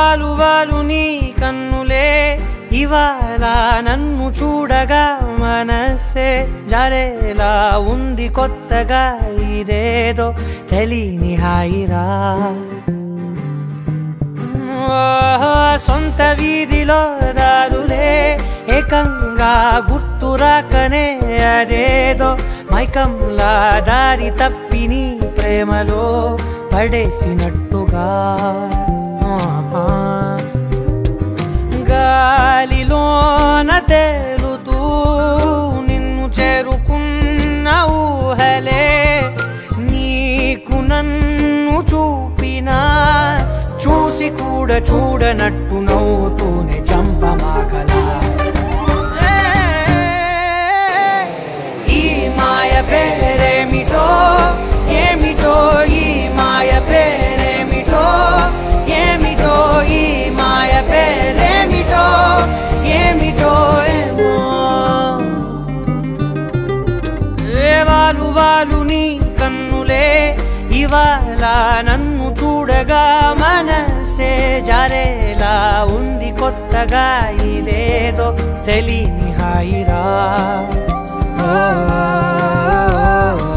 వాలు వాలు నీ కన్నులే ఇవాళ నన్ను చూడగా మనసే జరేలా ఉంది కొత్తగా ఇదేదో తెలియని హాయిరా ఓహో, సొంత వీధిలో దారులే ఏకంగా గుర్తురాకనే అదేదో మైకంలా దారి తప్పి నీ ప్రేమలో పడేసినట్టుగా ఆహా. గాలిలోన తేలుతూ నిన్ను చేరుకున్న ఊహలే నీకు నన్ను చూపినా చూసి కూడా చూడనట్టు నవ్వుతూనే చంపమాగలా ఈ మాయ పేరేమిటో ఏమిటో ఈ మాయ పేరేమిటో ఏమిటో ఈ మాయ పేరేమిటో ఏమిటో ఏమో ఏ వాలు వాలు నీ కన్నులే ఇవాళ నన్ను చూడగా మనసే జారేలా ఉంది కొత్తగా ఇదేదో తెలియని హాయిరా ఓ